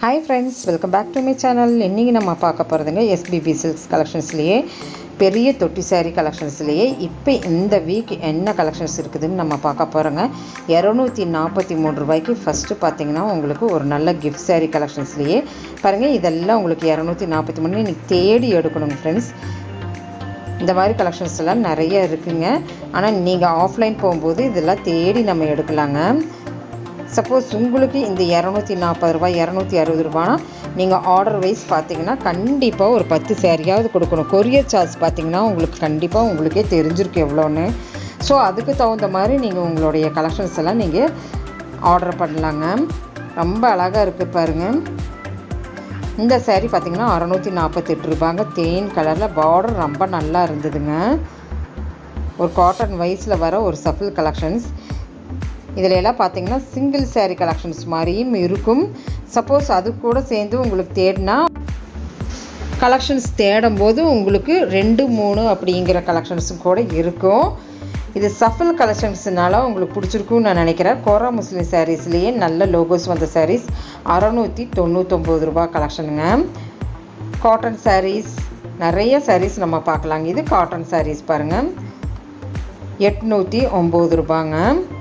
hi friends welcome back to my channel இன்றைக்கி நம்ம பார்க்க போகிறதுங்க எஸ்பிபி சில்க்ஸ் கலெக்ஷன்ஸ்லேயே பெரிய தொட்டி saree கலெக்ஷன்ஸ்லேயே இப்போ இந்த வீக் என்ன கலெக்ஷன்ஸ் இருக்குதுன்னு நம்ம பார்க்க போகிறோங்க இரநூத்தி நாற்பத்தி மூணு ரூபாய்க்கு ஃபஸ்ட்டு பார்த்தீங்கன்னா உங்களுக்கு ஒரு நல்ல கிஃப்ட் saree கலெக்ஷன்ஸ்லேயே பாருங்கள் இதெல்லாம் உங்களுக்கு இரநூத்தி நாற்பத்தி மூணு இன்னைக்கு தேடி எடுக்கணுங்க ஃப்ரெண்ட்ஸ் இந்த மாதிரி கலெக்ஷன்ஸ் எல்லாம் நிறைய இருக்குங்க ஆனால் நீங்கள் ஆஃப்லைன் போகும்போது இதெல்லாம் தேடி நம்ம எடுக்கலாங்க சப்போஸ் உங்களுக்கு இந்த இரநூத்தி நாற்பது ரூபாய் இரநூத்தி அறுபது ரூபானா நீங்கள் ஆர்டர் வைஸ் பார்த்தீங்கன்னா கண்டிப்பாக ஒரு பத்து சேரீயாவது கொடுக்கணும் கொரியர் சார்ஜ் பார்த்தீங்கன்னா உங்களுக்கு கண்டிப்பாக உங்களுக்கே தெரிஞ்சிருக்கு எவ்வளோன்னு ஸோ அதுக்கு தகுந்த மாதிரி நீங்கள் உங்களுடைய கலெக்ஷன்ஸ் எல்லாம் நீங்கள் ஆர்டர் பண்ணலாங்க ரொம்ப அழகாக இருக்குது பாருங்கள் இந்த சேரீ பார்த்தீங்கன்னா அறநூற்றி நாற்பத்தெட்டு ரூபாங்க தேன் கலரில் பார்டர் ரொம்ப நல்லா இருந்ததுங்க ஒரு காட்டன் வைஸில் வர ஒரு சஃபில் கலெக்ஷன்ஸ் இதில் எல்லாம் பார்த்தீங்கன்னா சிங்கிள் சேரீ கலெக்ஷன்ஸ் மாதிரியும் இருக்கும் சப்போஸ் அது கூட சேர்ந்து உங்களுக்கு தேடினா கலெக்ஷன்ஸ் தேடும் போது உங்களுக்கு ரெண்டு மூணு அப்படிங்கிற கலெக்ஷன்ஸும் கூட இருக்கும் இது சஃபில் கலெக்ஷன்ஸ்னால உங்களுக்கு பிடிச்சிருக்கும்னு நான் நினைக்கிறேன் கோரா முஸ்லீம் சாரீஸ்லேயே நல்ல லோகோஸ் வந்த சாரீஸ் அறநூற்றி தொண்ணூத்தொம்பது ரூபா கலெக்ஷனுங்க காட்டன் சாரீஸ் நிறைய சாரீஸ் நம்ம பார்க்கலாங்க இது காட்டன் சாரீஸ் பாருங்கள் எட்நூற்றி ஒம்பது ரூபாங்க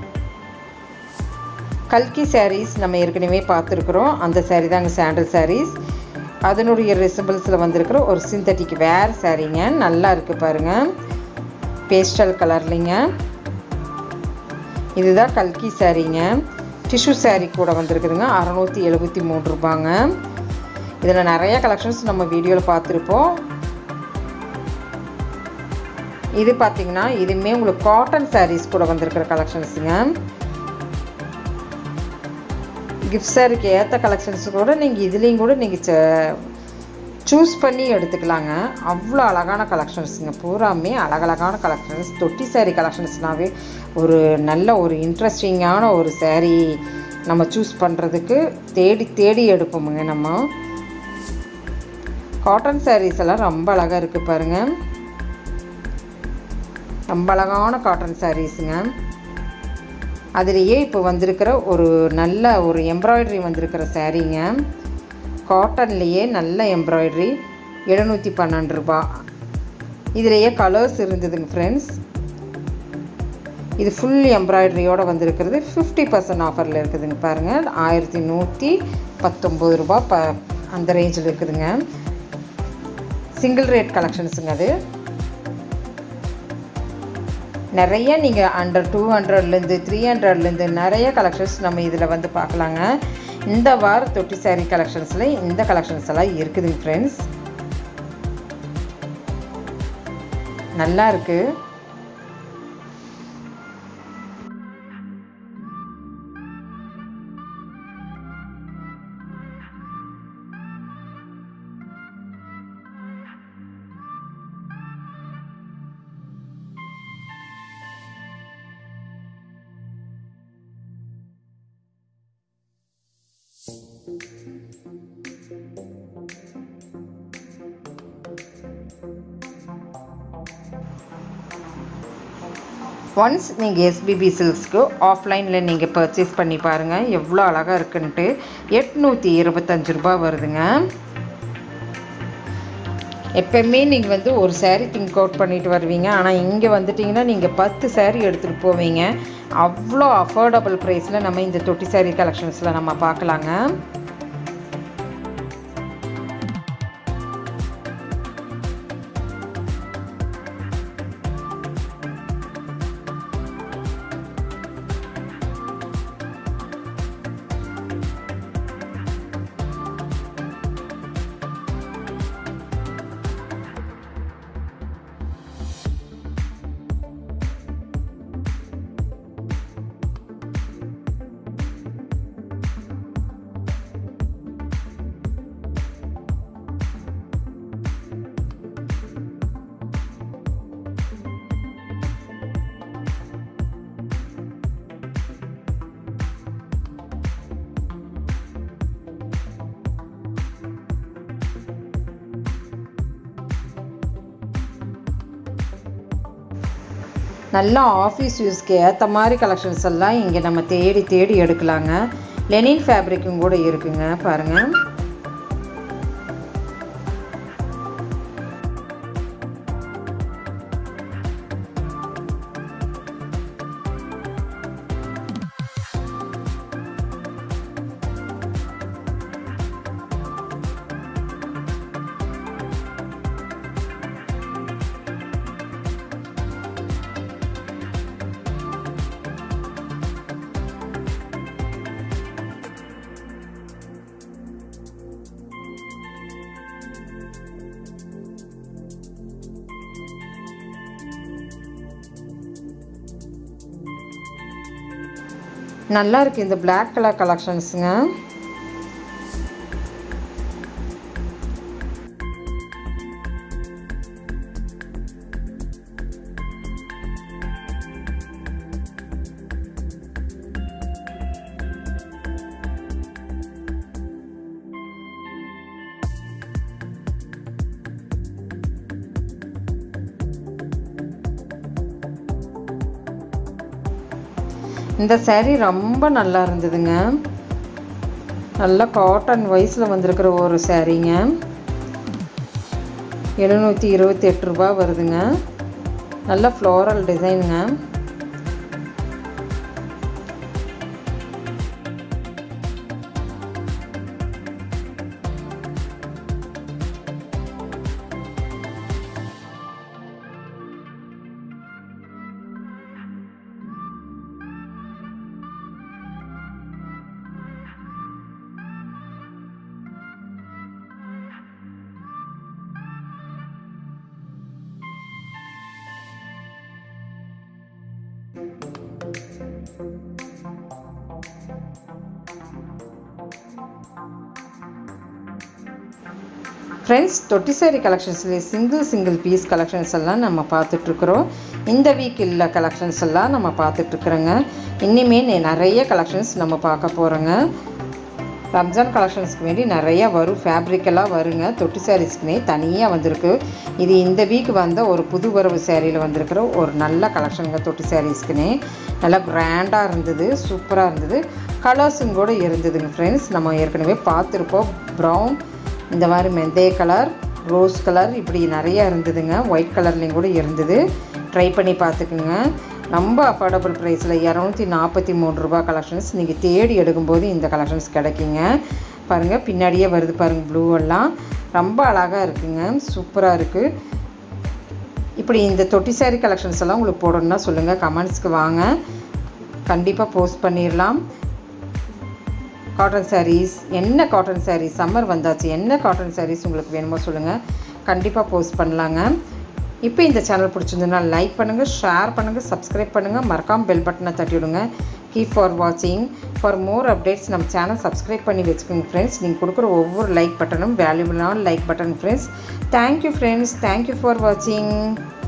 கல்கி சாரீஸ் நம்ம ஏற்கனவே பார்த்துருக்குறோம் அந்த சாரீ தாங்க சாண்டல் சாரீஸ் அதனுடைய ரெசிபிள்ஸில் வந்திருக்கிற ஒரு சிந்தட்டிக் வேர் சாரீங்க நல்லா இருக்குது பாருங்கள் பேஸ்டல் கலர்லிங்க இதுதான் கல்கி சாரீங்க டிஷ்யூ சாரீ கூட வந்திருக்குதுங்க அறநூற்றி எழுபத்தி மூணு ரூபாங்க இதில் நிறைய கலெக்ஷன்ஸ் நம்ம வீடியோவில் பார்த்துருப்போம் இது பார்த்தீங்கன்னா இதுவுமே உங்களுக்கு காட்டன் சாரீஸ் கூட வந்திருக்கிற கலெக்ஷன்ஸுங்க கிஃப்ட் சாரிக்கு ஏற்ற கலெக்ஷன்ஸ் கூட நீங்கள் இதுலேயும் கூட நீங்கள் சூஸ் பண்ணி எடுத்துக்கலாங்க அவ்வளோ அழகான கலெக்ஷன்ஸுங்க பூராமே அழகழகான கலெக்ஷன்ஸ் தொட்டி சாரீ கலெக்ஷன்ஸ்னாவே ஒரு நல்ல ஒரு இன்ட்ரெஸ்டிங்கான ஒரு சாரீ நம்ம சூஸ் பண்ணுறதுக்கு தேடி தேடி எடுப்போமுங்க நம்ம காட்டன் சாரீஸ் எல்லாம் ரொம்ப அழகாக இருக்குது பாருங்கள் ரொம்ப அழகான காட்டன் சாரீஸுங்க அதுலேயே இப்போ வந்திருக்கிற ஒரு நல்ல ஒரு எம்ப்ராய்டரி வந்திருக்கிற சாரீங்க காட்டன்லேயே நல்ல எம்ப்ராய்டரி எழுநூற்றி பன்னெண்டு ரூபா இதுலேயே கலர்ஸ் இருந்ததுங்க ஃப்ரெண்ட்ஸ் இது ஃபுல் எம்ப்ராய்டரியோடு வந்திருக்கிறது ஃபிஃப்டி பர்சன்ட் ஆஃபரில் இருக்குதுங்க பாருங்கள் ஆயிரத்தி நூற்றி பத்தொம்பது ரூபா ப அந்த ரேஞ்சில் இருக்குதுங்க சிங்கிள் ரேட் கலெக்ஷன்ஸுங்க அது நிறைய நீங்கள் அண்டர் டூ ஹண்ட்ரட்லேருந்து த்ரீ ஹண்ட்ரட்லேருந்து நிறைய கலெக்ஷன்ஸ் நம்ம இதில் வந்து பார்க்கலாங்க இந்த வார தொட்டி சாரீ கலெக்ஷன்ஸில் இந்த கலெக்ஷன்ஸ் எல்லாம் இருக்குதுங்க ஃப்ரெண்ட்ஸ் நல்லா இருக்குது ஒன்ஸ் நீங்கள் எஸ்பிபி சில்க்ஸ்க்கு ஆஃப்லைனில் நீங்கள் பர்ச்சேஸ் பண்ணி பாருங்கள் எவ்வளோ அழகாக இருக்குன்ட்டு எட்நூற்றி இருபத்தஞ்சு ரூபா வருதுங்க எப்போவுமே நீங்கள் வந்து ஒரு சேரீ திங்க் அவுட் பண்ணிட்டு வருவீங்க ஆனால் இங்கே வந்துட்டிங்கன்னா நீங்கள் பத்து சேரீ எடுத்துகிட்டு போவீங்க அவ்வளோ அஃபோர்டபுள் ப்ரைஸில் நம்ம இந்த தொட்டி சேரீ கலெக்ஷன்ஸில் நம்ம பார்க்கலாங்க நல்லா ஆஃபீஸ் யூஸ்க்கு ஏற்ற மாதிரி கலெக்ஷன்ஸ் எல்லாம் இங்கே நம்ம தேடி தேடி எடுக்கலாங்க லெனின் ஃபேப்ரிக்கும் கூட இருக்குங்க பாருங்கள் நல்லா இருக்குது இந்த பிளாக் கலர் கலெக்ஷன்ஸுங்க இந்த saree ரொம்ப நல்லா இருந்ததுங்க நல்லா காட்டன் வைஸில் வந்திருக்கிற ஒரு சாரீங்க எழுநூற்றி இருபத்தி எட்டு ரூபா வருதுங்க நல்ல ஃப்ளோரல் டிசைனுங்க ஃப்ரெண்ட்ஸ் தொட்டி சாரி கலெக்ஷன்ஸ்லேயே சிங்கிள் சிங்கிள் பீஸ் கலெக்ஷன்ஸ் எல்லாம் நம்ம பார்த்துட்ருக்குறோம் இந்த வீக் இல்லை கலெக்ஷன்ஸ் எல்லாம் நம்ம பார்த்துட்ருக்குறோங்க இனிமே நிறைய கலெக்ஷன்ஸ் நம்ம பார்க்க போகிறோங்க ரம்ஜான் கலெக்ஷன்ஸ்க்கு வேண்டி நிறையா வரும் ஃபேப்ரிக்கெல்லாம் வருங்க தொட்டி சாரீஸ்க்குனே தனியாக வந்திருக்கு இது இந்த வீக் வந்த ஒரு புது வரவு சேரீயில் வந்திருக்கிற ஒரு நல்ல கலெக்ஷனுங்க தொட்டி சாரீஸ்க்குனே நல்லா கிராண்டாக இருந்தது சூப்பராக இருந்தது கலர்ஸும் கூட இருந்ததுங்க ஃப்ரெண்ட்ஸ் நம்ம ஏற்கனவே பார்த்துருப்போம் ப்ரௌன் இந்த மாதிரி மெந்தே கலர் ரோஸ் கலர் இப்படி நிறையா இருந்ததுங்க ஒயிட் கலர்லேயும் கூட இருந்தது ட்ரை பண்ணி பார்த்துக்குங்க ரொம்ப அஃபோர்டபுள் ப்ரைஸில் இரநூத்தி நாற்பத்தி மூணு ரூபா கலெக்ஷன்ஸ் நீங்கள் தேடி எடுக்கும்போது இந்த கலெக்ஷன்ஸ் கிடைக்குங்க பாருங்கள் பின்னாடியே வருது பாருங்கள் ப்ளூ எல்லாம் ரொம்ப அழகாக இருக்குங்க சூப்பராக இருக்குது இப்படி இந்த தொட்டி சாரி கலெக்ஷன்ஸ் எல்லாம் உங்களுக்கு போடணும்னா சொல்லுங்கள் கமெண்ட்ஸ்க்கு வாங்க கண்டிப்பாக போஸ்ட் பண்ணிடலாம் காட்டன் சாரீஸ் என்ன காட்டன் சாரீஸ் சம்மர் வந்தாச்சு என்ன காட்டன் சாரீஸ் உங்களுக்கு வேணுமோ சொல்லுங்கள் கண்டிப்பாக போஸ்ட் பண்ணலாங்க இப்போ இந்த சேனல் பிடிச்சிருந்ததுன்னா லைக் பண்ணுங்கள் ஷேர் பண்ணுங்கள் சப்ஸ்கிரைப் பண்ணுங்கள் மறக்காமல் பெல் பட்டனை தட்டி விடுங்க கீப் ஃபார் வாட்சிங் ஃபார் மோர் அப்டேட்ஸ் நம்ம சேனல் சப்ஸ்கிரைப் பண்ணி வச்சுக்கோங்க ஃப்ரெண்ட்ஸ் நீங்கள் கொடுக்குற ஒவ்வொரு லைக் பட்டனும் வேல்யூபிளான like button friends thank you friends thank you for வாட்சிங்